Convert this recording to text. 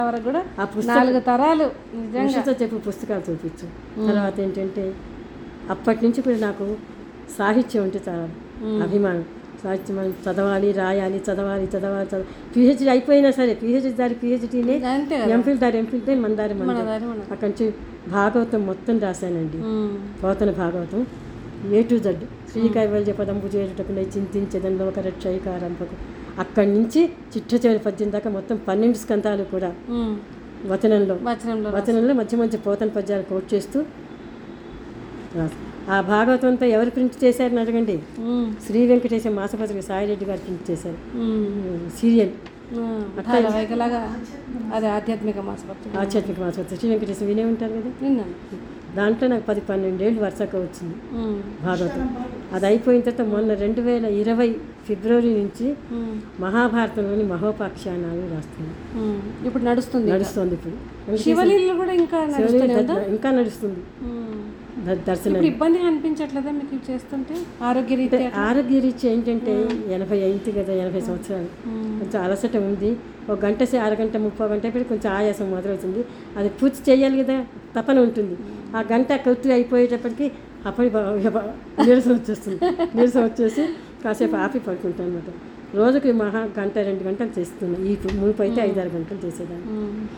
వరకు కూడా ఆ పుస్తకం నాలుగు తరాలు నిజంగా నిజంగా చెప్పు పుస్తకాలు చూపించు తర్వాత ఏంటంటే అప్పటి నుంచి కూడా నాకు సాహిత్యం అంటే చాలా అభిమానం సాహిత్యం మనం చదవాలి రాయాలి చదవాలి చదవాలి చదవాలి పిహెచ్డి అయిపోయినా సరే పిహెచ్డి దారి పిహెచ్డీనే అంతే కదా ఎంఫిల్ దారి ఎంఫిల్ దారి మన దారి మన మన దారి. దారి మన అక్కడి నుంచి భాగవతం మొత్తం రాశానండి ఉమ్. Pothana Bhagavatam A to Z శ్రీ కైవల్య పదంబు చేరుటకునే చింతించదంలో ఒక రక్షైకారంభకు అక్కడి నుంచి చిట్ట చివరి పద్యం దాకా మొత్తం పన్నెండు స్కంధాలు కూడా ఉమ్. వచనంలో వచనంలో వచనంలో మధ్య మధ్య పోతన పద్యాలు కోట్ చేస్తూ రాసు. ఆ భాగవతంతో ఎవరు ప్రింట్ చేశారని అడగండి ఉమ్. శ్రీ వెంకటేశ మాసపత్రిక సాయిరెడ్డి గారు ప్రింట్ చేశారు ఉమ్. సీరియల్ ఉమ్. ధారావాహికలాగా అది ఆధ్యాత్మిక మాసపత్రిక ఆధ్యాత్మిక మాసపత్రిక శ్రీ వెంకటేశం వినే ఉంటారు కదా విన్నాను దాంట్లో నాకు పది పన్నెండేళ్ళు వరుసగా వచ్చింది ఉమ్. భాగవతం అది అయిపోయిన తర్వాత మొన్న రెండు వేల ఇరవై ఫిబ్రవరి నుంచి ఉమ్. మహాభారతంలోని మహోపాఖ్యానాలు రాస్తుంది ఉమ్. ఇప్పుడు నడుస్తుంది నడుస్తుంది ఇప్పుడు శివలీలు కూడా ఇంకా నడుస్తూనే ఉందా ఇంకా నడుస్తుంది ఉమ్. ద- దర్శనం ఇప్పుడు ఇబ్బంది అనిపించట్లేదా మీకు ఇవి చేస్తుంటే ఆరోగ్యరీత్యా ఆరోగ్య రీత్యా ఏంటంటే ఎనభై అయింది కదా ఎనభై సంవత్సరాలు కొంచెం అలసట ఉంది ఒక గంట సే అరగంట ముప్పై గంట పెట్టి కొంచెం ఆయాసం మొదలవుతుంది అది పూర్తి చేయాలి కదా తపన ఉంటుంది ఆ గంట కొద్ది అయిపోయేటప్పటికి అప్పటి బా- ఇక బా- నీరసం వచ్చేస్తుంది నీరసం వచ్చేసి కాసేపు ఆపి పడుకుంటాను అనమాట రోజుకి మహా గంట రెండు గంటలు చేస్తున్నాను ఈ మునుపు అయితే ఐదారు గంటలు చేసేదాన్ని ఉమ్.